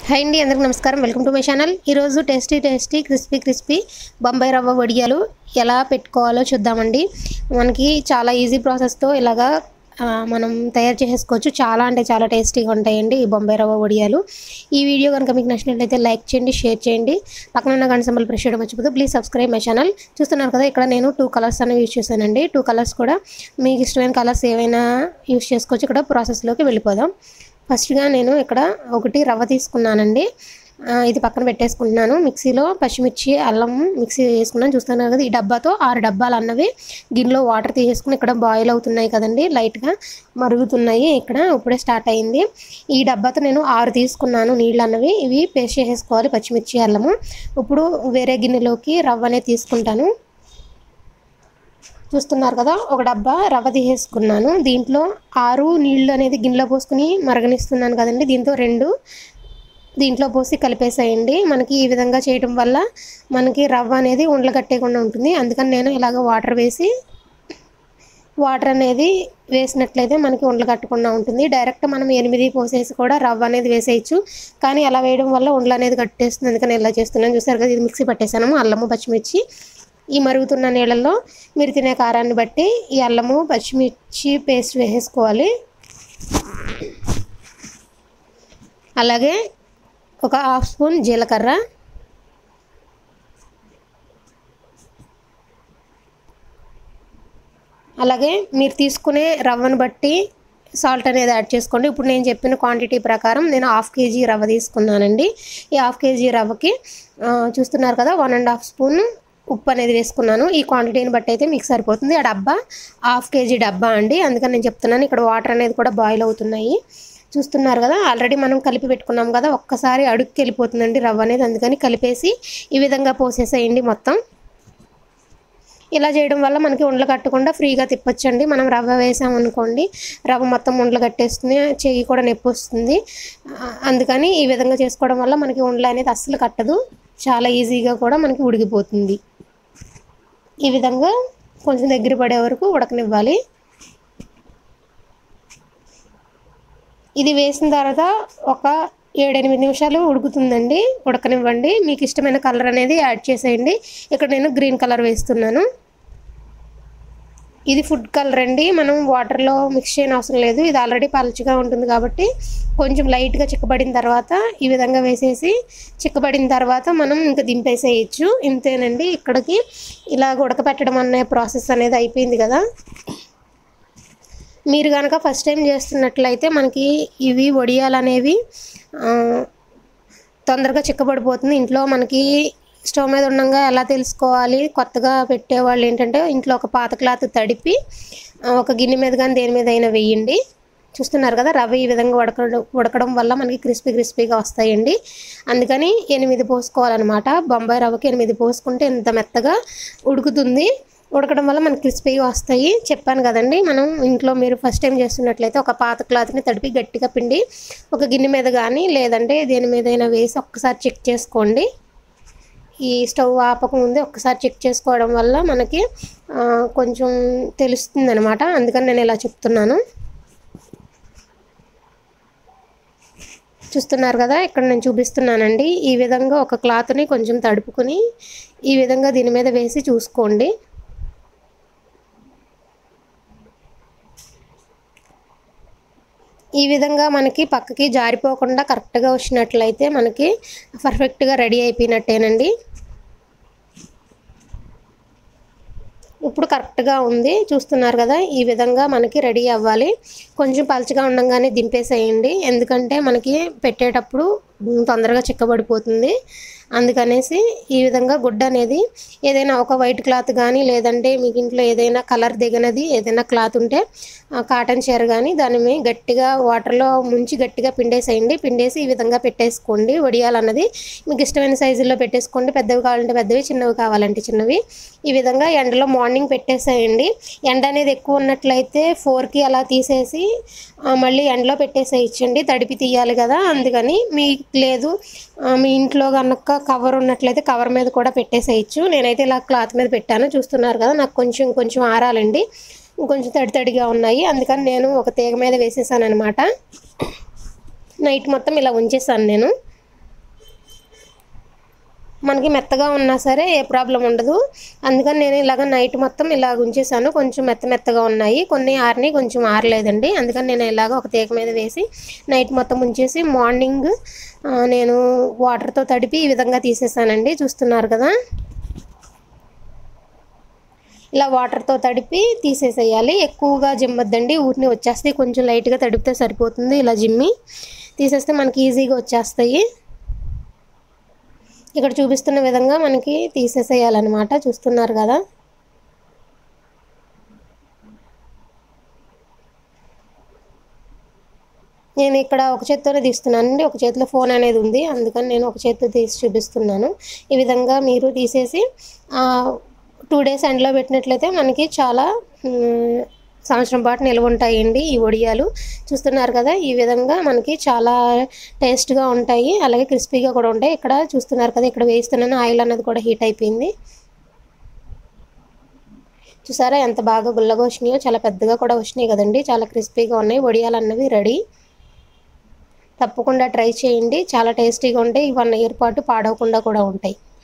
hi అండి అందరికి నమస్కారం వెల్కమ్ టు మై ఛానల్ ఈరోజు tasty tasty crispy crispy Bombay రవ్వ వడియాలు ఎలా పెట్టుకోవాలో చూద్దామండి మనకి చాలా ఈజీ ప్రాసెస్తో ఇలాగా ఆ, మనం తయారు చేసేసుకోవచ్చు చాలా అంటే చాలా టేస్టీగా ఉంటాయండి ఈ బొంబాయి రవ్వ వడియాలు ఈ వీడియో కనుక మీకు నచ్చినట్లయితే లైక్ చేయండి షేర్ చేయండి పక్కన ఉన్న గంట సింబల్ ప్రెస్ చేయడం మర్చిపోతే ప్లీజ్ సబ్స్క్రైబ్ మై ఛానల్ చూస్తున్నారు కదా ఇక్కడ నేను టూ కలర్స్ అనేవి యూజ్ చేశానండి టూ కలర్స్ కూడా మీకు ఇష్టమైన కలర్స్ ఏవైనా యూజ్ చేసుకోవచ్చు ఇక్కడ ప్రాసెస్లోకి వెళ్ళిపోదాం ఫస్ట్గా నేను ఇక్కడ ఒకటి రవ్వ తీసుకున్నానండి ఆ, ఇది పక్కన పెట్టేసుకుంటున్నాను మిక్సీలో పచ్చిమిర్చి అల్లం మిక్సీ వేసుకున్నాను చూస్తున్నాను కదా ఈ డబ్బాతో ఆరు డబ్బాలు అన్నవి గిన్నెలో వాటర్ తీసేసుకుని ఇక్కడ బాయిల్ అవుతున్నాయి కదండి లైట్గా మరుగుతున్నాయి ఇక్కడ ఇప్పుడే స్టార్ట్ అయింది ఈ డబ్బాతో నేను ఆరు తీసుకున్నాను నీళ్ళు అన్నవి ఇవి పేస్ట్ చేసేసుకోవాలి పచ్చిమిర్చి అల్లము ఇప్పుడు వేరే గిన్నెలోకి రవ్వ అనేది తీసుకుంటాను చూస్తున్నారు కదా ఒక డబ్బా రవ్వ తీసేసుకున్నాను దీంట్లో ఆరు నీళ్ళు అనేది గిన్నెలో పోసుకుని మరగనిస్తున్నాను కదండి దీంతో రెండు దీంట్లో పోసి కలిపేసేయండి మనకి ఈ విధంగా చేయడం వల్ల మనకి రవ్వ అనేది ఉండలు కట్టేయకుండా ఉంటుంది అందుకని నేను ఇలాగ వాటర్ వేసి వాటర్ అనేది వేసినట్లయితే మనకి ఉండలు కట్టకుండా ఉంటుంది డైరెక్ట్ మనం ఎనిమిది పోసేసి కూడా రవ్వ అనేది వేసేయచ్చు కానీ అలా వేయడం వల్ల ఉండలు అనేది కట్టేస్తుంది అందుకని ఇలా చేస్తున్నాను చూసారు కదా ఇది మిక్సీ పట్టేసాను అల్లము పచ్చిమిర్చి ఈ మరుగుతున్న నీళ్ళల్లో మీరు తినే కారాన్ని బట్టి ఈ అల్లము పచ్చిమిర్చి పేస్ట్ వేసేసుకోవాలి అలాగే ఒక హాఫ్ స్పూన్ జీలకర్ర అలాగే మీరు తీసుకునే రవ్వను బట్టి సాల్ట్ అనేది యాడ్ చేసుకోండి ఇప్పుడు నేను చెప్పిన క్వాంటిటీ ప్రకారం నేను హాఫ్ కేజీ రవ్వ తీసుకున్నానండి ఈ హాఫ్ కేజీ రవ్వకి ఆ, చూస్తున్నారు కదా వన్ అండ్ హాఫ్ స్పూన్ ఉప్పు అనేది వేసుకున్నాను ఈ క్వాంటిటీని బట్టి అయితే మీకు సరిపోతుంది ఆ డబ్బా హాఫ్ కేజీ డబ్బా అండి అందుకని నేను చెప్తున్నాను ఇక్కడ వాటర్ అనేది కూడా బాయిల్ అవుతున్నాయి చూస్తున్నారు కదా ఆల్రెడీ మనం కలిపి పెట్టుకున్నాం కదా ఒక్కసారి అడుగుకి వెళ్ళిపోతుందండి రవ్వ అనేది అందుకని కలిపేసి ఈ విధంగా పోసేసేయండి మొత్తం ఇలా చేయడం వల్ల మనకి ఉండలు కట్టకుండా ఫ్రీగా తిప్పొచ్చండి మనం రవ్వ వేసామనుకోండి రవ్వ మొత్తం ఉండలు కట్టేస్తుంది చెయ్యి కూడా నొప్పి వస్తుంది ఆ, అందుకని ఈ విధంగా చేసుకోవడం వల్ల మనకి ఉండలు అనేది అస్సలు కట్టదు చాలా ఈజీగా కూడా మనకి ఉడికిపోతుంది ఈ విధంగా కొంచెం దగ్గర పడే వరకు ఉడకనివ్వాలి ఇది వేసిన తర్వాత ఒక ఏడెనిమిది నిమిషాలు ఉడుకుతుందండి ఉడకనివ్వండి మీకు ఇష్టమైన కలర్ అనేది యాడ్ చేసేయండి ఇక్కడ నేను గ్రీన్ కలర్ వేస్తున్నాను ఇది ఫుడ్ కలర్ అండి మనం వాటర్లో మిక్స్ చేయని అవసరం లేదు ఇది ఆల్రెడీ పలుచగా ఉంటుంది కాబట్టి కొంచెం లైట్గా చిక్కబడిన తర్వాత ఈ విధంగా వేసేసి చిక్కబడిన తర్వాత మనం ఇంకా దింపేసేయచ్చు ఇంతేనండి ఇక్కడికి ఇలా ఉడకపెట్టడం అనే ప్రాసెస్ అనేది అయిపోయింది కదా మీరు కనుక ఫస్ట్ టైం చేస్తున్నట్లయితే మనకి ఇవి వడియాలు అనేవి ఆ, తొందరగా చిక్కబడిపోతుంది ఇంట్లో మనకి స్టవ్ మీద ఉండగా ఎలా తెలుసుకోవాలి కొత్తగా పెట్టేవాళ్ళు ఏంటంటే ఇంట్లో ఒక పాత క్లాత్ తడిపి ఆ, ఒక గిన్నె మీద కానీ దేని మీద అయినా వేయండి చూస్తున్నారు కదా రవ్వ ఈ విధంగా ఉడకడం ఉడకడం వల్ల మనకి క్రిస్పీ క్రిస్పీగా వస్తాయండి అందుకని ఎనిమిది పోసుకోవాలన్నమాట బొంబాయి రవ్వకి ఎనిమిది పోసుకుంటే ఎంత మెత్తగా ఉడుకుతుంది ఉడకడం వల్ల మనకి క్రిస్పీగా వస్తాయి చెప్పాను కదండి మనం ఇంట్లో మీరు ఫస్ట్ టైం చేస్తున్నట్లయితే ఒక పాత క్లాత్ని తడిపి గట్టిగా పిండి ఒక గిన్నె మీద కానీ లేదంటే దేని మీదైనా వేసి ఒక్కసారి చెక్ చేసుకోండి ఈ స్టవ్ ఆపకముందే ఒక్కసారి చెక్ చేసుకోవడం వల్ల మనకి ఆ, కొంచెం తెలుస్తుంది అనమాట అందుకని నేను ఇలా చెప్తున్నాను చూస్తున్నారు కదా ఇక్కడ నేను చూపిస్తున్నానండి ఈ విధంగా ఒక క్లాత్ని కొంచెం తడుపుకొని ఈ విధంగా దీని మీద వేసి చూసుకోండి ఈ విధంగా మనకి పక్కకి జారిపోకుండా కరెక్ట్గా వచ్చినట్లయితే మనకి పర్ఫెక్ట్గా రెడీ అయిపోయినట్టేనండి ఇప్పుడు కరెక్ట్గా ఉంది చూస్తున్నారు కదా ఈ విధంగా మనకి రెడీ అవ్వాలి కొంచెం పలచగా ఉండగానే దింపేసేయండి ఎందుకంటే మనకి పెట్టేటప్పుడు ఉమ్, తొందరగా చిక్కబడిపోతుంది అందుకనేసి ఈ విధంగా గుడ్డ అనేది ఏదైనా ఒక వైట్ క్లాత్ కానీ లేదంటే మీకు ఇంట్లో ఏదైనా కలర్ దిగనది ఏదైనా క్లాత్ ఉంటే ఆ, కాటన్ చీర కానీ దాని మీద గట్టిగా వాటర్లో ముంచి గట్టిగా పిండేసేయండి పిండేసి ఈ విధంగా పెట్టేసుకోండి వడియాలన్నది మీకు ఇష్టమైన సైజుల్లో పెట్టేసుకోండి పెద్దవి కావాలంటే పెద్దవి చిన్నవి కావాలంటే చిన్నవి ఈ విధంగా ఎండలో మార్నింగ్ పెట్టేసేయండి ఎండ అనేది ఎక్కువ ఉన్నట్లయితే ఫోర్కి అలా తీసేసి ఆ, మళ్ళీ ఎండలో పెట్టేసేయచ్చండి తడిపి తీయాలి కదా అందుకని మీకు లేదు ఆ, మీ ఇంట్లో కనుక కవర్ ఉన్నట్లయితే కవర్ మీద కూడా పెట్టేసేయచ్చు నేనైతే ఇలా క్లాత్ మీద పెట్టాను చూస్తున్నారు కదా నాకు కొంచెం కొంచెం ఆరాలండి కొంచెం తడి తడిగా ఉన్నాయి అందుకని నేను ఒక తీగ మీద వేసేసాను అనమాట నైట్ మొత్తం ఇలా ఉంచేసాను నేను మనకి మెత్తగా ఉన్నా సరే ఏ ప్రాబ్లం ఉండదు అందుకని నేను ఇలాగ నైట్ మొత్తం ఇలాగ ఉంచేసాను కొంచెం మెత్త మెత్తగా ఉన్నాయి కొన్ని ఆరిని కొంచెం ఆరలేదండి అందుకని నేను ఇలాగ ఒక తీగ మీద వేసి నైట్ మొత్తం ఉంచేసి మార్నింగ్ ఆ, నేను వాటర్తో తడిపి ఈ విధంగా తీసేసానండి చూస్తున్నారు కదా ఇలా వాటర్తో తడిపి తీసేసేయాలి ఎక్కువగా జిమ్మద్దండి ఊరిని వచ్చేస్తాయి కొంచెం లైట్గా తడిపితే సరిపోతుంది ఇలా జిమ్మి తీసేస్తే మనకి ఈజీగా వచ్చేస్తాయి ఇక్కడ చూపిస్తున్న విధంగా మనకి తీసేసేయాలన్నమాట చూస్తున్నారు కదా నేను ఇక్కడ ఒక చేత్తోనే తీస్తున్నానండి ఒక చేతిలో ఫోన్ అనేది ఉంది అందుకని నేను ఒక చేతితో తీసి చూపిస్తున్నాను ఈ విధంగా మీరు తీసేసి టూ డేస్ ఎండలో పెట్టినట్లయితే మనకి చాలా మ్, సంవత్సరం పాటు నిల్వ ఉంటాయండి ఈ వడియాలు చూస్తున్నారు కదా ఈ విధంగా మనకి చాలా టేస్ట్గా ఉంటాయి అలాగే క్రిస్పీగా కూడా ఉంటాయి ఇక్కడ చూస్తున్నారు కదా ఇక్కడ వేస్తున్నాను ఆయిల్ అన్నది కూడా హీట్ అయిపోయింది చూసారా ఎంత బాగా గుల్లగా వచ్చినాయో చాలా పెద్దగా కూడా వచ్చినాయి కదండి చాలా క్రిస్పీగా ఉన్నాయి వడియాలు అన్నవి రెడీ తప్పకుండా ట్రై చేయండి చాలా టేస్టీగా ఉంటాయి వన్ ఇయర్ పాటు పాడవకుండా కూడా ఉంటాయి